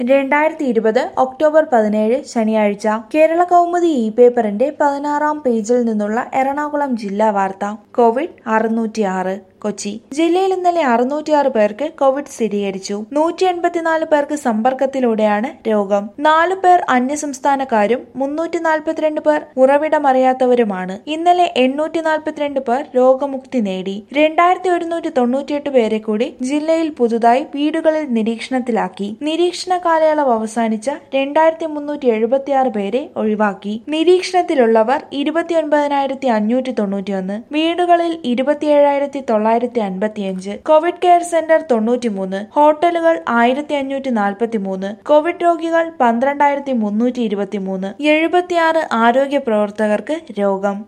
രണ്ടായിരത്തി ഇരുപത് ഒക്ടോബർ പതിനേഴ് ശനിയാഴ്ച കേരള കൗമുദി ഇ പേപ്പറിന്റെ പതിനാറാം പേജിൽ നിന്നുള്ള എറണാകുളം ജില്ലാ വാർത്ത കോവിഡ് അറുന്നൂറ്റിയാറ് കൊച്ചി ജില്ലയിൽ ഇന്നലെ അറുന്നൂറ്റിയാറ് പേർക്ക് കോവിഡ് സ്ഥിരീകരിച്ചു നൂറ്റി എൺപത്തിനാല് പേർക്ക് സമ്പർക്കത്തിലൂടെയാണ് രോഗം നാല് പേർ അന്യസംസ്ഥാനക്കാരും മുന്നൂറ്റി നാൽപ്പത്തിരണ്ട് പേർ ഉറവിടമറിയാത്തവരുമാണ് ഇന്നലെ എണ്ണൂറ്റി നാൽപ്പത്തിരണ്ട് പേർ രോഗമുക്തി നേടി രണ്ടായിരത്തി ഒരുന്നൂറ്റി തൊണ്ണൂറ്റിയെട്ട് പേരെ കൂടി ജില്ലയിൽ പുതുതായി വീടുകളിൽ നിരീക്ഷണത്തിലാക്കി നിരീക്ഷണ കാലയളവ് അവസാനിച്ച രണ്ടായിരത്തി മുന്നൂറ്റി എഴുപത്തിയാറ് പേരെ ഒഴിവാക്കി നിരീക്ഷണത്തിലുള്ളവർ ഇരുപത്തിയൊൻപതിനായിരത്തി അഞ്ഞൂറ്റി തൊണ്ണൂറ്റിയൊന്ന് വീടുകളിൽ ഇരുപത്തിയേഴായിരത്തി തൊള്ളായിരത്തി അൻപത്തിയഞ്ച് കോവിഡ് കെയർ സെന്റർ തൊണ്ണൂറ്റിമൂന്ന് ഹോട്ടലുകൾ ആയിരത്തി അഞ്ഞൂറ്റി നാൽപ്പത്തിമൂന്ന് കോവിഡ് രോഗികൾ പന്ത്രണ്ടായിരത്തി മുന്നൂറ്റി ഇരുപത്തിമൂന്ന് എഴുപത്തിയാറ് ആരോഗ്യ പ്രവർത്തകർക്ക് രോഗം